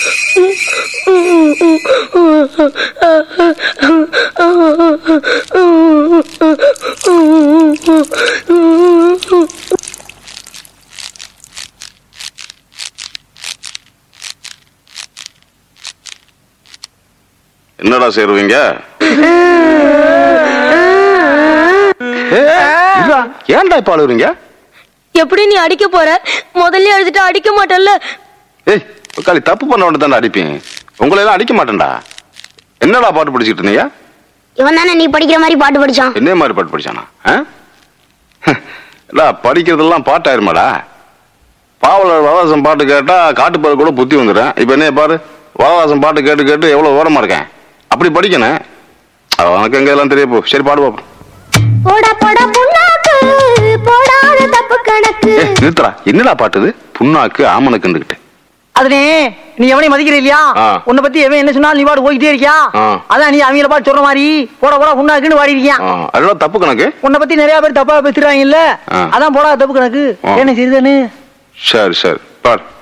என்னடா சேருவீங்க ஏன்டா இப்ப அழுகுறீங்க எப்படி நீ அடிக்க போற முதல்ல அழுதுட்டு அடிக்க மாட்டல்ல ஏய் உக்காளி தப்பு பண்ண உடனே தானே அடிப்பேன் உங்களை எல்லாம் அடிக்க மாட்டேன்டா என்னடா பாட்டு படிச்சுட்டு இருந்தீங்க இவன் தானே நீ படிக்கிற மாதிரி பாட்டு படிச்சான் என்ன மாதிரி பாட்டு படிச்சானா ஆ? இல்ல படிக்கிறதெல்லாம் பாட்டாயிருமாடா பாவலர் வரதாசம் பாட்டு கேட்டா காட்டுப்பாரு கூட புத்தி வந்துடுறேன் இப்ப என்ன பாரு வரதாசம் பாட்டு கேட்டு கேட்டு எவ்வளவு ஓரமா இருக்கேன் அப்படி படிக்கணும் உனக்கு எங்க எல்லாம் தெரிய போ சரி பாடு பாப்போம் போடா போடா புண்ணாக்கு போடாத தப்பு கணக்கு ஏ நிறுத்துறா என்னடா பாட்டு இது புண்ணாக்கு ஆமனுக்குண்டுகிட்டு அதுனே நீ எவனையும் மதிக்கிற இல்லையா ஆ. உன்னை பத்தி எவன் என்ன சொன்னாலும் நீ பாட்டு போய்கிட்டே இருக்கியா ஆ. அதான் நீ அவங்கள பாட்டு சொல்ற மாதிரி போட போடா உண்ணாக்குன்னு வாடி இருக்கியா அதெல்லாம் தப்பு கணக்கு உன்னை பத்தி நிறைய பேர் தப்பா பேசுறாங்க இல்ல ஆ. அதான் போடா தப்பு கணக்கு ஆ. என்ன சரிதானு சரி சரி பாடு